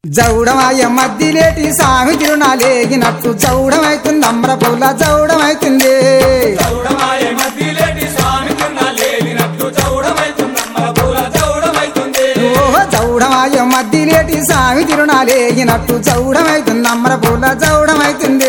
జౌడమాయ మద్దిలేటి సామి తిరునాలేగినట్టు జౌడమైతుంది అమ్రపుల జౌడమైతుంది చౌడమాయే మధ్యలేటి స్వామి తిరునాలేలినట్టు చౌడమైతుందమ్మ పూల చౌడమైతుంది ఓహో జౌడమాయ మద్దిలేటి సామి తిరునాలేగినట్టు జౌడమైతుంది అమ్రపుల జౌడమైతుంది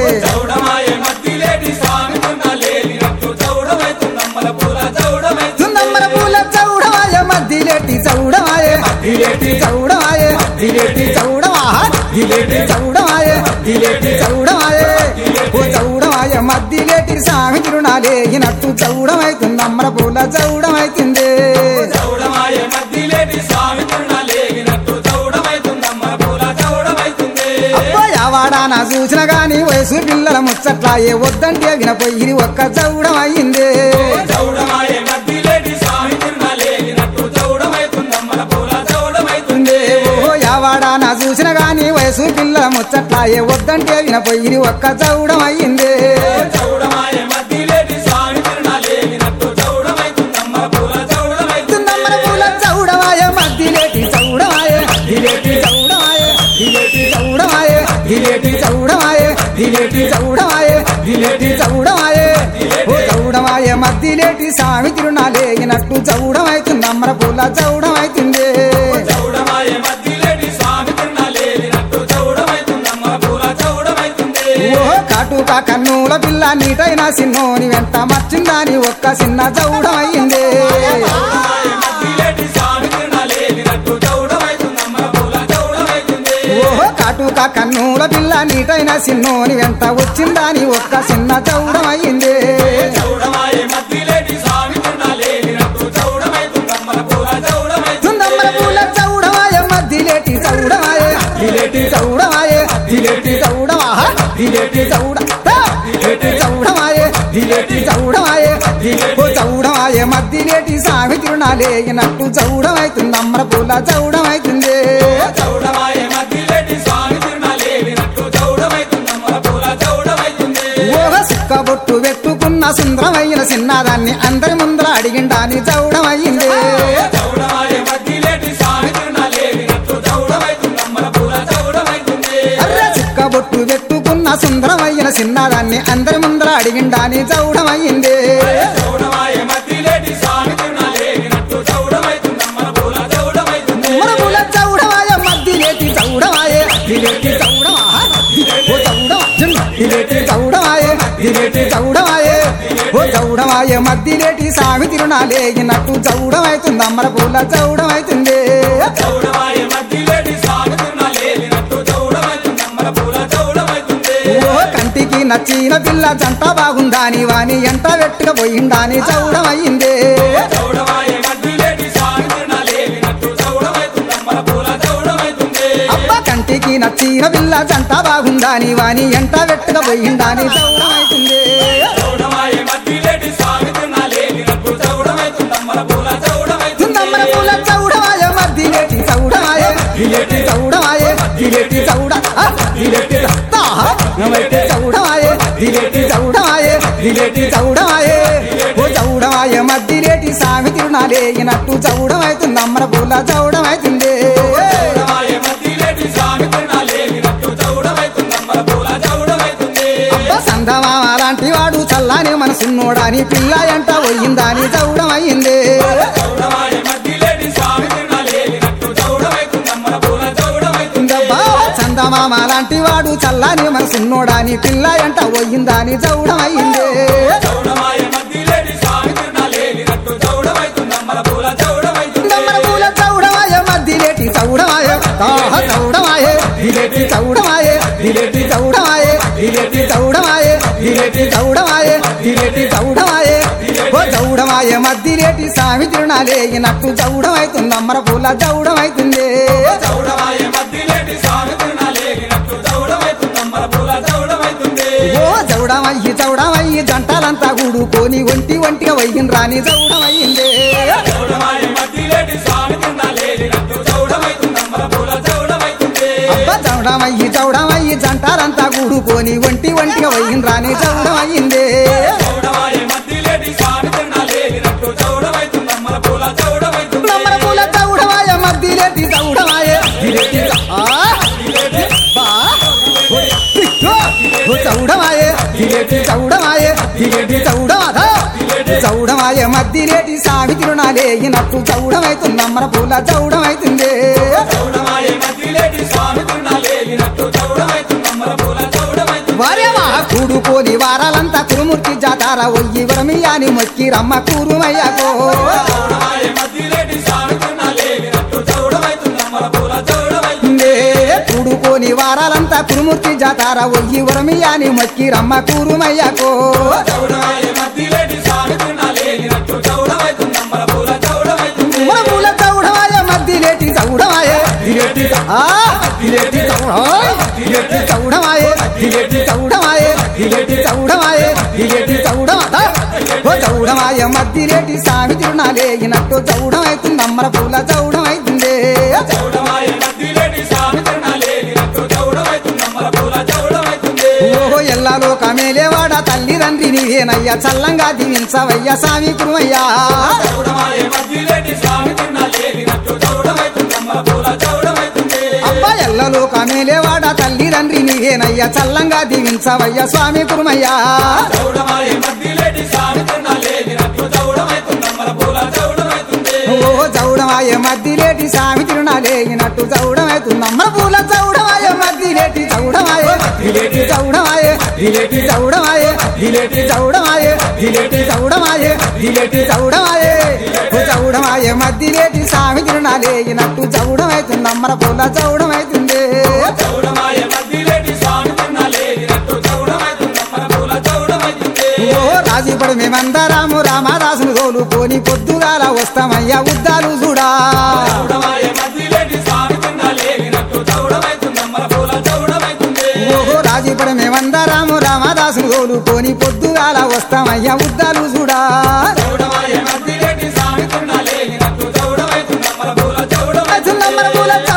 చౌడమాయే మధ్యలేటి స్వామి తిరునాలేలినట్టు చౌడమైతుందమ్మ పూల చౌడమైతుంది తుందమ్మర పూల చౌడమాయ మద్దిలేటి చౌడమాయ మధ్యలేటి చౌడమాయ దిలేటి చౌడమా దిలేటి చౌడమాయ దిలేటి చౌడమాయ ఓ చౌడమాయ మద్దిలేటి సామి తిరునాలేగినట్టు చౌడమైతుంది అమ్మర పూల చౌడమైతుంది చౌడమాయే మధ్యలేటి స్వామి తిరునాలేలినట్టు చౌడమైతుందమ్మ పూల చౌడమైతుంది వాడానా చూసిన గాని వయసు పిల్లల ముచ్చట్లాయే వద్దంటే వినపోయి ఒక్క చౌడమయ్యింది చౌడమాయే మధ్యలేటి స్వామి తిరునాలేలినట్టు చౌడమైతుందమ్మ పూల చౌడమైతుంది ఓ యావాడానా చూసిన గాని వయసు పిల్లల ముచ్చట్లాయే వద్దంటే వినపోయి ఒక్క చౌడమయ్యింది చౌడమాయే మధ్యలేటి స్వామి తిరునాలేలినట్టు చౌడమైతుందమ్మ పూల చౌడమైతుంది తుందమ్మర పూల చౌడమాయ మద్దిలేటి చౌడమాయ దిలేటి చౌడమాయ దిలేటి చౌడమాయ దిలేటి చౌడమాయ దిలేటి చౌడమాయ దిలేటి చౌడమాయ ఓ చౌడమాయ మద్దిలేటి సామి తిరునాలేగినట్టు చౌడమైతుంది అమ్మర పూల చౌడమైతుంది చౌడమాయే మధ్యలేటి స్వామి తిరునాలేలినట్టు చౌడమైతుందమ్మ పూల చౌడమైతుంది ఓ కాటుక కన్నుల పిల్ల నీటైన సిన్నోని వెంట మర్చిందాని ఒక్క చిన్న చౌడమయ్యింది చౌడమాయే మధ్యలేటి స్వామి తిరునాలేలినట్టు చౌడమైతుందమ్మ పూల చౌడమైతుంది ఓహో కాటుక కన్నుల పిల్ల నీటైన సిన్నోని వెంట వచ్చిందాని ఒక్క చిన్న చౌడమయ్యింది చౌడమాయే మధ్యలేటి స్వామి తిరునాలేలినట్టు చౌడమైతుందమ్మ పూల చౌడమైతుంది తుందమ్మల పూల చౌడమాయ మద్దిలేటి చౌడమాయ దిలేటి చౌడమాయ దిలేటి చౌడమా దిలేటి చౌడ తా! దిలేటి చౌడమాయ దిలేటి చౌడమాయ దిలేటి చౌడమాయ మద్దిలేటి సామి తిరునాలేగినట్టు చౌడమైతుంది అమ్మల పూల చౌడమైతుంది చౌడమాయే మధ్యలేటి స్వామి తిరునాలేలినట్టు చౌడమైతుందమ్మ పూల చౌడమైతుంది ఓహ సుక్కబొట్టు పెట్టుకున్న సుందరమైన చిన్నదాన్ని అందరి ముందర అడిగిండాని చౌడమయ్యింది చౌడమాయే మధ్యలేటి స్వామి తిరునాలేలినట్టు చౌడమైతుందమ్మ పూల చౌడమైతుంది అర్ర చుక్కబొట్టు పెట్టుకున్న సుందరమైన చిన్నదాన్ని అందరి ముందర అడిగిండాని చౌడమయ్యింది చౌడమాయే మధ్యలేటి స్వామి తిరునాలేలినట్టు చౌడమైతుందమ్మ పూల చౌడమైతుంది మురముల చౌడమాయ మద్దిలేటి చౌడమాయ దిలేటి చౌడమా ఓ చౌడమా దిలేటి చౌడమాయ దిలేటి చౌడమాయ ఓ చౌడమాయ మద్దిలేటి సామి తిరునాలేగినట్టు చౌడమైతుంది అమ్మర పూల చౌడమైతుంది చౌడమాయే మధ్యలేటి స్వామి తిరునాలేలినట్టు చౌడమైతుందమ్మ పూల చౌడమైతుంది ఓ కంటికి నచ్చిన పిల్ల జంట బాగుందాని వాని ఎంట వెట్టుక పోయిందాని చౌడమయ్యింది చౌడమాయే మధ్యలేటి స్వామి తిరునాలేలినట్టు చౌడమైతుందమ్మ పూల చౌడమైతుంది అబ్బ కంటికి నచ్చిన పిల్ల జంట బాగుందాని వాని ఎంట వెట్టుక పోయిందాని చౌడమైతుంది చౌడమాయే మధ్యలేటి స్వామి తిరునాలేలినట్టు చౌడమైతుందమ్మ పూల తుందమ్మర చౌడమైతుంది పూల చౌడమాయ మద్దిలేటి చౌడమాయ దిలేటి చౌడమాయ దిలేటి చౌడ ఆ, దిలేటి తా, నమైతే చౌడమాయ దిలేటి చౌడమాయ దిలేటి చౌడమాయ ఓ చౌడమాయ మద్దిలేటి సామి తిరునాలేగినట్టు చౌడమైతుంది అమ్మర పూల చౌడమైతుంది చౌడమాయే మధ్యలేటి స్వామి తిరునాలేలినట్టు చౌడమైతుందమ్మ పూల చౌడమైతుంది అబ్బ సందమామ లాంటి వాడు చల్లాని మనసున్నోడాని పిల్ల ఎంట పోయిందాని చౌడమైంది చౌడమాయే మధ్యలేటి స్వామి తిరునాలేలినట్టు చౌడమైతుందమ్మ పూల చౌడమైతుంది అబ్బా చందమామ లాంటి వాడు చల్లాని మనసున్నోడాని పిల్ల ఎంట పోయిందాని చౌడమైంది చౌడమాయే మధ్యలేటి స్వామి తిరునాలేలినట్టు చౌడమైతుందమ్మ పూల చౌడమైతుంది దమ్మర పూల చౌడమాయ మద్దిలేటి చౌడమాయ తాహ చౌడమాయ దిలేటి చౌడమాయ దిలేటి చౌడమాయ దిలేటి చౌడమాయ దిలేటి చౌడమాయ దిలేటి చౌడమాయ ఓ చౌడమాయ మద్దిలేటి సామి తిరునాలేగినట్టు చౌడమైతుంది అమ్మర పూల చౌడమైతుంది చౌడమాయే మధ్యలేటి స్వామి తిరునాలేలినట్టు చౌడమైతుందమ్మ పూల చౌడమైతుంది ఓ చౌడమయ్యి చౌడమయ్యి జంటలంతా కూడుకొని ఒంటి ఒంటిగా వయ్యిన్ రాని చౌడమయ్యింది చౌడమాయే మధ్యలేటి స్వామి తిరునాలేలినట్టు చౌడమైతుందమ్మ పూల చౌడమైతుంది అబ్బ చౌడమయ్యి చౌడమయ్యి జంటలంతా కూడుకొని ఒంటి ఒంటిగా వయ్యిన్ రాని చౌడమయ్యింది చౌడమాయే మధ్యలేటి స్వామి తిరునాలేలినట్టు చౌడమైతుందమ్మ పూల చౌడమైతుంది నమ్మర పూల చౌడమాయ మద్దిలేటి చౌడమాయ దిలేటి చౌ- ఆ ఓ చౌడమాయే దిలేటి చౌడమాయే దిలేటి చౌడమాదా చౌడమాయే మద్దిలేటి సామి తిరునాలేగినట్టు చౌడమైతుందమ్మర పూల చౌడమైతుంది చౌడమాయే మధ్యలేటి స్వామి తిరునాలేగినట్టు చౌడమైతుందమ్మల పూల చౌడమైతుంది వారేవా కూడుకోని వారాలంతా కురుమూర్తి జాతార ఒయ్యి వరమియాని మొక్కి రమ్మ కూరుమయ్యకో చౌడమాయే మధ్యలేటి స్వామి తిరునాలేగినట్టు చౌడమైతుందమ్మల పూల చౌడమైతుంది ఏ కూడుకోని వారాలంతా కురుమూర్తి జాతార ఒయ్యి వరమియాని మొక్కి రమ్మ కూరుమయ్యకో చౌడమాయే మధ్యలేటి స్వామి తిరునాలేగినట్టు చౌడమైతుందమ్మల పూల చౌడమైతుంది మన పూల చౌడమాయ మద్దిలేటి చౌడమాయే దిలేటి ఆ దిలేటి చౌడమాయే దిలేటి చౌడమాయే దిలేటి చౌడమాయే దిలేటి చౌడమాయే దిలేటి చౌడమాదా ఓ చౌడమాయ మద్దిలేటి సామి తిరునాలేగినట్టు చౌడమైతుంది అమ్మర పూల చౌడమైతుంది చౌడమాయే మధ్యలేటి స్వామి తిరునాలేగినట్టు చౌడమైతుందమ్మల పూల చౌడమైతుంది ఓహో ఎల్లాలో కమేలేవాడ తల్లి తండ్రి నీవేనయ్యా చల్లంగా దీవించవయ్యా సామి కురుమయ్యా చౌడమాయే మధ్యలేటి స్వామి తిరునాలేగినట్టు చౌడమైతుందమ్మల పూల చౌడమైతుంది అబ్బా ఎల్లలో కమేలేవాడ తల్లి తండ్రి నీవేనయ్యా చల్లంగా దీవించవయ్యా స్వామి కురుమయ్యా చౌడమాయే మధ్యలేటి స్వామి తిరునాలేగినట్టు చౌడమైతుందమ్మల పూల చౌడమైతుంది ఓ చౌడమాయ మద్దిలేటి సామి తిరునాలేగినట్టు చౌడమైతుందమ్మ పూల చౌడమాయ మద్దిలేటి చౌడమాయ దిలేటి చౌడమాయ దిలేటి చౌడమాయ దిలేటి చౌడమాయ దిలేటి చౌడమాయ దిలేటి చౌడమాయ ఓ చౌడమాయ మద్దిలేటి సామి తిరునాలేగినట్టు చౌడమైతుందమ్మర పూల చౌడమైతుంది చౌడమాయే మధ్యలేటి స్వామి తిరునాలేగినట్టు చౌడమైతుందమ్మల పూల చౌడమైతుంది ఓ రాజీపడు మేమందరాము రామదాసును తోలుకొని పొద్దుగాల వస్తామయ్యా ఉద్దాలు చూడా చౌడమాయే మధ్యలేటి స్వామి తిరునాలేగినట్టు చౌడమైతుందమ్మల పూల చౌడమైతుంది ఓహో రాజీపడు మేమందరాము రామదాసును తోలుకొని పొద్దుగాల వస్తామయ్యా ఉద్దాలు చూడా చౌడమాయే మధ్యలేటి స్వామి తిరునాలేగినట్టు చౌడమైతుందమ్మల పూల చౌడమైతుంది చిన్నమ్మల పూల